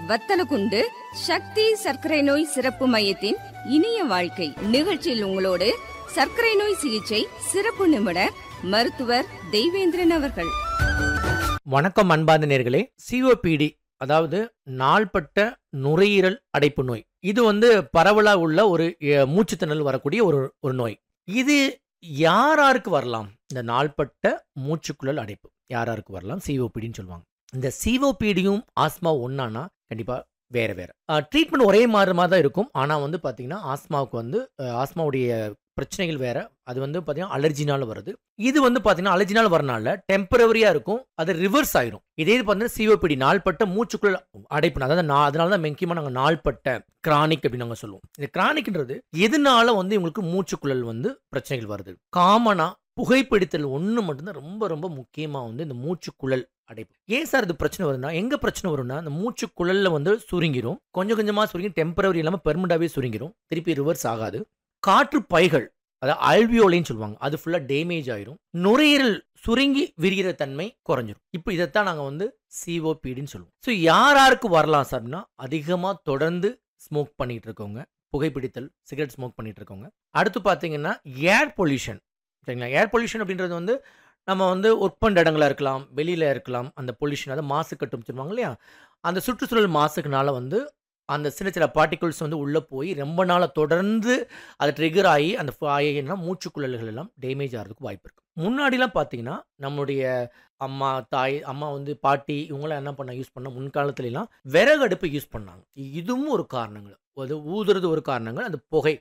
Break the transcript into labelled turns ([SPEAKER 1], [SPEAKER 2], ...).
[SPEAKER 1] வத்தலகுண்டு சக்தி சர்க்கரை நோய் சிறப்பு மையத்தின் இனிய வாழ்க்கை நிகழ்ச்சியில் உங்களோடு சர்க்கரை நோய் சிகிச்சை சிறப்பு நிபுணர் மருத்துவர் தெய்வேந்திரன் அவர்கள்
[SPEAKER 2] வணக்கம் அன்பார்ந்த நேர்களே சிஓபிடி அதாவது நாள்பட்ட நுரையீரல் அடைப்பு நோய் இது வந்து பரவலா உள்ள ஒரு அஹ், மூச்சுத்திணறல் வரக்கூடிய ஒரு ஒரு நோய் இது யாராருக்கு வரலாம் இந்த நாள்பட்ட மூச்சுக்குழல் அடைப்பு யாராருக்கு வரலாம் சிஓபிடின்னு சொல்லுவாங்க இந்த சிஓபிடியும் ஆஸ்மா ஒன்னானா கண்டிப்பா வேற வேற ட்ரீட்மெண்ட் ஒரே மாதிரி மாதிரி தான் இருக்கும் ஆனால் வந்து பார்த்தீங்கன்னா ஆஸ்மாவுக்கு வந்து அஹ், ஆஸ்மாவுடைய பிரச்சனைகள் வேற அது வந்து பார்த்தீங்கன்னா அலர்ஜினால வருது இது வந்து பார்த்தீங்கன்னா அலர்ஜினால் வரனால டெம்பரவரியாக இருக்கும் அது ரிவர்ஸ் ஆயிரும் இதே இது பார்த்தீங்கன்னா சிஓபிடி நாள்பட்ட மூச்சுக்குள் அடைப்பு அதாவது நான் அதனால தான் முக்கியமாக நாங்கள் நாள்பட்ட கிரானிக் அப்படின்னு நாங்கள் சொல்லுவோம் இந்த கிரானிக்ன்றது எதனால வந்து இவங்களுக்கு மூச்சுக்குழல் வந்து பிரச்சனைகள் வருது காமனாக புகைப்பிடித்தல் ஒன்று மட்டும்தான் ரொம்ப ரொம்ப முக்கியமாக வந்து இந்த மூச்சுக்குழல் அடைப்பு ஏன் சார் இது பிரச்சனை வருதுன்னா எங்க பிரச்சனை வரும்னா இந்த மூச்சுக்குழல்ல வந்து சுருங்கிரும் கொஞ்சம் கொஞ்சமாக சுருங்கி டெம்பரவரி இல்லாமல் பெர்மனண்டாகவே சுருங்கிரும் திருப்பி ரிவர்ஸ் ஆகாது காற்று பைகள் அதாவது அல்வியோலைன்னு சொல்லுவாங்க அது ஃபுல்லாக டேமேஜ் ஆயிரும் நுரையீரல் சுருங்கி விரிகிற தன்மை குறைஞ்சிரும் இப்போ இதைத்தான் நாங்கள் வந்து சிஓபிடின்னு சொல்லுவோம் ஸோ யார் யாருக்கு வரலாம் சார்னா அதிகமாக தொடர்ந்து ஸ்மோக் பண்ணிட்டு இருக்கவங்க புகைப்பிடித்தல் சிகரெட் ஸ்மோக் பண்ணிட்டு இருக்கவங்க அடுத்து பார்த்தீங்கன்னா ஏர் பொல்யூஷன் சரிங்களா ஏர் பொல்யூஷன் அப்படின்றது வந்து நம்ம வந்து ஒர்க் பண்ணுற இடங்களா இருக்கலாம் வெளியில் இருக்கலாம் அந்த பொல்யூஷன் அதாவது மாசு கட்டும் சொல்லுவாங்க இல்லையா அந்த சுற்றுச்சூழல் மாசுக்குனால வந்து அந்த சின்ன சின்ன பார்ட்டிகல்ஸ் வந்து உள்ளே போய் ரொம்ப நாளாக தொடர்ந்து அது ட்ரிகர் ஆகி அந்த ஆகினா மூச்சுக்குழல்கள் எல்லாம் டேமேஜ் ஆகிறதுக்கு வாய்ப்பு இருக்குது முன்னாடிலாம் பார்த்தீங்கன்னா நம்மளுடைய அம்மா தாய் அம்மா வந்து பாட்டி இவங்களாம் என்ன பண்ண யூஸ் பண்ண முன்காலத்துலலாம் விறகு அடுப்பு யூஸ் பண்ணாங்க இதுவும் ஒரு காரணங்கள் அது ஊதுறது ஒரு காரணங்கள் அந்த புகை